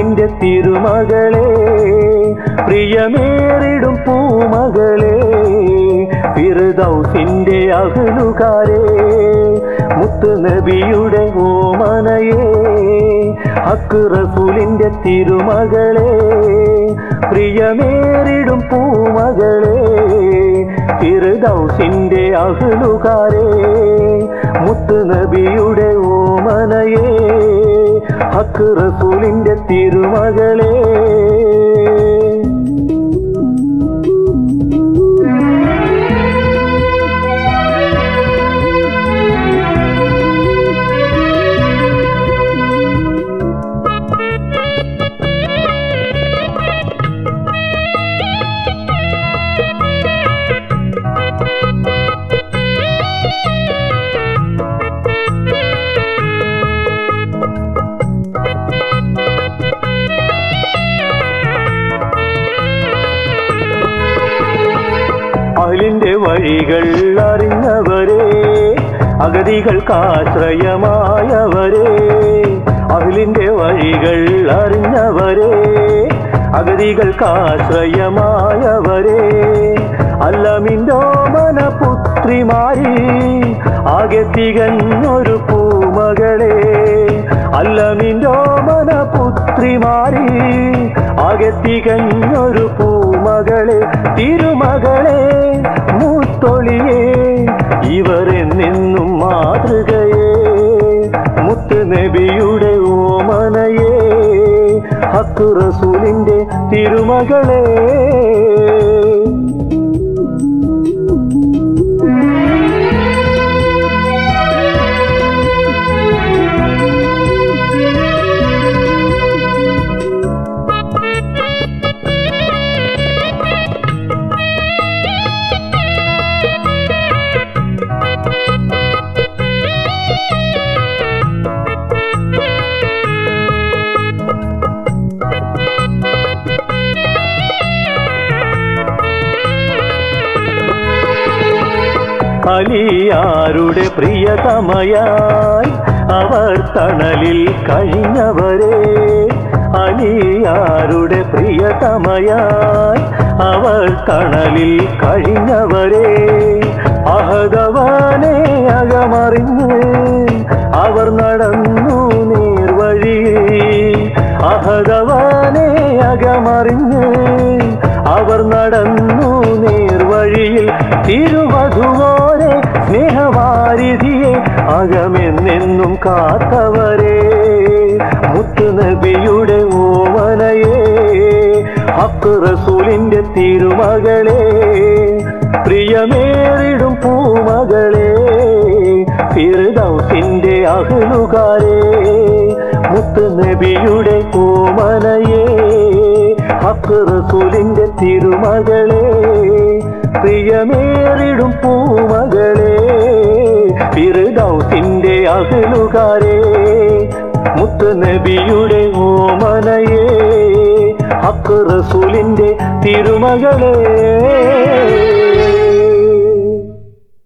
റസൂലിന്റെ തിരുമകളെ പ്രിയമേറിടും പൂമകളെ ഫിർദൗസിന്റെ അഹലുകാരെ മുത്ത് നബിയുടെ ഓമനയെ ഹക്ക് റസൂലിന്റെ തിരുമകളെ പ്രിയമേറിടും പൂമകളെ ഫിർദൗസിന്റെ അഹലുകാരെ മുത്ത് നബിയുടെ ഓമനയെ ഹക്ക് റസൂലിന്റെ തിരുമകളെ അഹലിന്റെ വഴികൾ അറിഞ്ഞവരെ അഗതികൾക്കാശ്രയമായവരെ അഹലിന്റെ വഴികൾ അറിഞ്ഞവരെ അഗതികൾക്കാശ്രയമായവരെ അല്ലമിൻ്റെ മനപുത്രിമാരി ആകെ തികഞ്ഞൊരു പൂമകളെ അല്ലമിൻ്റെ മനപുത്രിമാരി ആകെ തികഞ്ഞൊരു പൂമകളെ തിരുമകളെ മൂത്തൊളിയെ ഇവരെന്നെന്നും മാതൃകയെ മുത്ത് നബിയുടെ ഓമനയെ ഹക്കു റസൂലിന്റെ തിരുമകളെ അലിയാരുടെ പ്രിയതമയായി അവർ തണലിൽ കഴിഞ്ഞവരെ അലിയാരുടെ പ്രിയതമയായി അവർ തണലിൽ കഴിഞ്ഞവരെ അഹദവാനെ അകമറിഞ്ഞ് അവർ നടന്നു നേർവഴിയിൽ അഹദവാനെ അകമറിഞ്ഞ് അവർ നടന്നു നേർവഴിയിൽ തിരുവധുവോരെ സ്നേഹവാരിധിയെ അകമെന്നെന്നും കാത്തവരെ മുത്തുനബിയുടെ ഓമനയെ ഹക്ക് റസൂലിന്റെ തിരുമകളെ പ്രിയമേറിടും പൂമകളെ ഫിർദൗസിന്റെ അഹലുകാരെ മുത്ത് നബിയുടെ ഓമനയെ ഹക്ക് റസൂലിന്റെ തിരുമകളെ പ്രിയമേറിടും പൂമകളെ ഫിർദൗസിന്റെ അഹലുകാരെ മുത്ത് നബിയുടെ ഓമനയെ ഹക്ക് റസൂലിന്റെ തിരുമകളെ